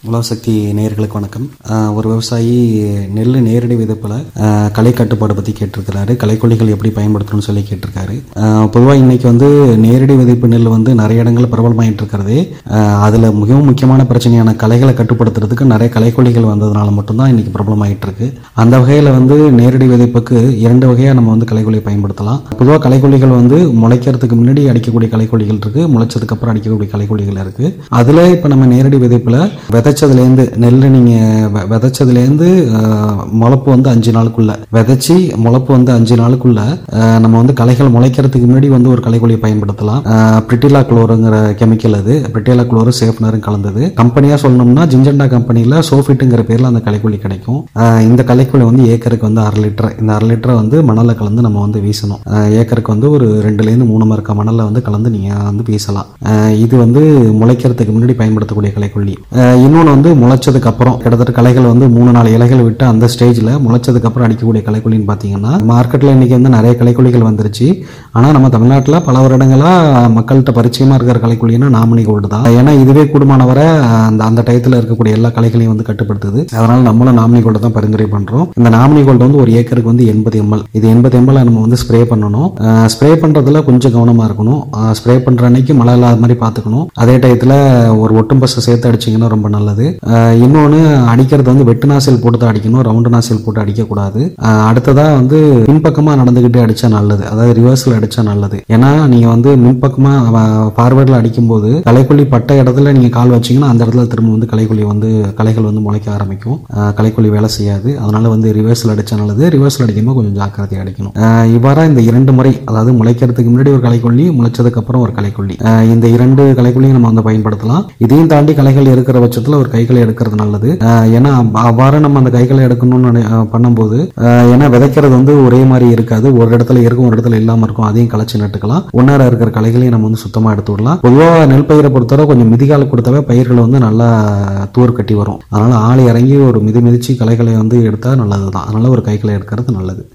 உழவு சக்தி நேயர்களுக்கு வணக்கம் ஆஹ் ஒரு விவசாயி நெல் நேரடி விதைப்பில் களை கட்டுப்பாடு பற்றி கேட்டிருக்கிறாரு களைக்கொல்லிகள் எப்படி பயன்படுத்தணும்னு சொல்லி கேட்டிருக்காரு பொதுவாக இன்னைக்கு வந்து நேரடி விதைப்பு நெல் வந்து நிறைய இடங்களில் பிரபலமாயிட்டு இருக்கிறது அதில் மிகவும் முக்கியமான பிரச்சனையான களைகளை கட்டுப்படுத்துறதுக்கு நிறைய களைக்கொல்லிகள் வந்ததுனால மட்டும்தான் இன்னைக்கு பிரபலமாயிட்டு இருக்கு அந்த வகையில் வந்து நேரடி விதைப்புக்கு இரண்டு வகையாக நம்ம வந்து களைக்கொல்லி பயன்படுத்தலாம் பொதுவாக களைக்கொல்லிகள் வந்து முளைக்கிறதுக்கு முன்னாடி அடிக்கக்கூடிய களைக்கொல்லிகள் இருக்கு முளைச்சதுக்கு அப்புறம் அடிக்கக்கூடிய களைக்கொல்லிகள் இருக்கு அதில் இப்போ நம்ம நேரடி விதைப்பில் விதைச்சதுலேருந்து நெல் நீங்கள் விதைச்சதுலேருந்து முளப்பு வந்து அஞ்சு நாளுக்குள்ள விதைச்சி முளப்பு வந்து அஞ்சு நாளுக்குள்ள அஹ், நம்ம வந்து களைகள் முளைக்கிறதுக்கு முன்னாடி வந்து ஒரு களைக்கொல்லி பயன்படுத்தலாம் பிரிட்டிலா குளோருங்கிற கெமிக்கல் அது பிரிட்டிலா குளோரு சேஃப்னரும் கலந்தது கம்பெனியாக சொல்லணும்னா ஜிஞ்சண்டா கம்பெனியில் சோஃபிட்டுங்கிற பேரில் அந்த களைக்கொல்லி கிடைக்கும் அஹ், இந்த களைக்கொல்லி வந்து ஏக்கருக்கு வந்து அரை லிட்டர் இந்த அரை லிட்டரை வந்து மணலில் கலந்து நம்ம வந்து வீசணும் அஹ், ஏக்கருக்கு வந்து ஒரு ரெண்டுலேருந்து மூணு மரக்க மணலில் வந்து கலந்து நீங்கள் வந்து வீசலாம் அஹ், இது வந்து முளைக்கிறதுக்கு முன்னாடி பயன்படுத்தக்கூடிய களைக்கொல்லி அஹ், இன்னொன்று வந்து முளைச்சதுக்கு அப்புறம் கிட்டத்தட்ட களைகள் வந்து மூணு நாலு இலைகள் விட்டு அந்த ஸ்டேஜில் முளைச்சதுக்கு அப்புறம் அடிக்கக்கூடிய களைக்கொல்லின்னு பார்த்தீங்கன்னா மார்க்கெட்டில் இன்னைக்கு வந்து நிறைய களைக்கொல்லிகள் வந்துருச்சு ஆனால் நம்ம தமிழ்நாட்டில் பல வருடங்களாக மக்கள்கிட்ட பரிச்சயமாக இருக்கிற களைக்கொல்லின்னா நாமினி கோல்டு தான் ஏன்னா இதுவே கூடுமானவரை அந்த அந்த டயத்தில் இருக்கக்கூடிய எல்லா களைகளையும் வந்து கட்டுப்படுத்துது அதனால நம்மளும் நாமினி கோல்டு தான் பரிந்துரை பண்ணுறோம் இந்த நாமினி கோல்டு வந்து ஒரு ஏக்கருக்கு வந்து எண்பது எம்எல் இது எண்பது எம்எல் நம்ம வந்து ஸ்ப்ரே பண்ணணும் ஸ்ப்ரே பண்ணுறதுல கொஞ்சம் கவனமாக இருக்கணும் ஸ்ப்ரே பண்ணுற அன்னைக்கு மழை இல்லாத மாதிரி பார்த்துக்கணும் அதே டயத்தில் ஒரு ஒட்டும் பஸ்ஸை சேர்த்து அடிச்சிங்கன்னா ரொம்ப நல்லது இன்னொன்று அடிக்கிறது வந்து வெட்டு நாசில் போட்டு தான் அடிக்கணும் ரவுண்டு நாசில் போட்டு அடிக்கக்கூடாது அஹ் அடுத்ததாக வந்து பின்பக்கமாக நடந்துக்கிட்டே அடித்தா நல்லது அதாவது ரிவர்ஸில் அடித்தா நல்லது ஏன்னா நீங்கள் வந்து முன்பக்கமாக ஃபார்வேர்டில் அடிக்கும்போது களைக்கொல்லி பட்ட இடத்துல நீங்கள் கால் வச்சீங்கன்னா அந்த இடத்துல திரும்ப வந்து களைக்கொல்லி வந்து களைகள் வந்து முளைக்க ஆரம்பிக்கும் அஹ் களைக்கொல்லி வேலை செய்யாது அதனால வந்து ரிவர்ஸில் அடித்தா நல்லது ரிவர்ஸில் அடிக்கும்போது கொஞ்சம் ஜாக்கிரதையாக அடிக்கணும் அஹ் இவ்வாறா இந்த இரண்டு முறை அதாவது முளைக்கிறதுக்கு முன்னாடி ஒரு களைக்கொல்லி முளைச்சதுக்கு அப்புறம் ஒரு களைக்கொல்லி அஹ் இந்த இரண்டு களைக்கொல்லியும் நம்ம வந்து பயன்படுத்தலாம் இதையும் தாண்டி களைகள் இருக்கிற பட்சத்தில் ஒரு கைகளை எடுக்கிறது நல்லது அஹ் ஏன்னா அவ்வ- அவ்வாறு நம்ம அந்த கைகளை எடுக்கணும்னு நினை- அஹ் பண்ணும்போது அஹ் ஏன்னா விதைக்கிறது வந்து ஒரே மாதிரி இருக்காது ஒரு இடத்துல இருக்கும் ஒரு இடத்துல இல்லாம இருக்கும் அதையும் களைச்சு நட்டுக்கலாம் ஒன்னார இருக்கிற களைகளையும் நம்ம வந்து சுத்தமா எடுத்து விடலாம் பொதுவாக நெல் பயிரை பொறுத்தவரை கொஞ்சம் மிதிகால கொடுத்தாவே பயிர்கள் வந்து நல்லா தூர் கட்டி வரும் அதனால ஆள் இறங்கி ஒரு மிதி மிதிச்சு களைகளை வந்து எடுத்தா நல்லதுதான் அதனால ஒரு கைகளை எடுக்கிறது நல்லது